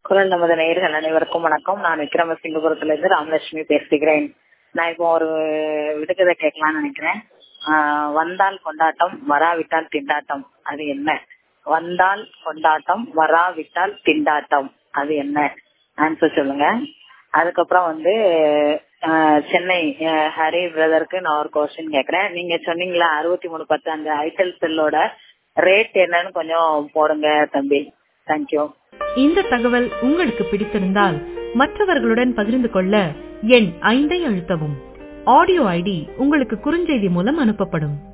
குரல் நமது நேயர்கள் அனைவருக்கும் வணக்கம் நான் விக்ரமசிங்கபுரத்துல இருந்து ராமலட்சுமி பேசுகிறேன் நான் இப்போ ஒரு விடுகதை கேட்கலாம்னு நினைக்கிறேன் ஆஹ் வந்தால் கொண்டாட்டம் வராவிட்டால் திண்டாட்டம் அது என்ன வந்தால் கொண்டாட்டம் வராவிட்டால் திண்டாட்டம் அது என்ன ஆன்சர் சொல்லுங்க அதுக்கப்புறம் வந்து ஆஹ் சென்னை ஆஹ் ஹரி பிரதருக்கு நான் ஒரு கொஸ்டின் கேக்குறேன் நீங்க சொன்னீங்களா அறுபத்தி மூணு பத்து அந்த ஐட்டல் செல்லோட ரேட் என்னன்னு கொஞ்சம் போடுங்க தம்பி தேங்க்யூ இந்த தகவல் உங்களுக்கு பிடித்திருந்தால் மற்றவர்களுடன் பகிர்ந்து கொள்ள எண் ஐந்தை அழுத்தவும் ஆடியோ ஐடி உங்களுக்கு குறுஞ்செய்தி மூலம் அனுப்பப்படும்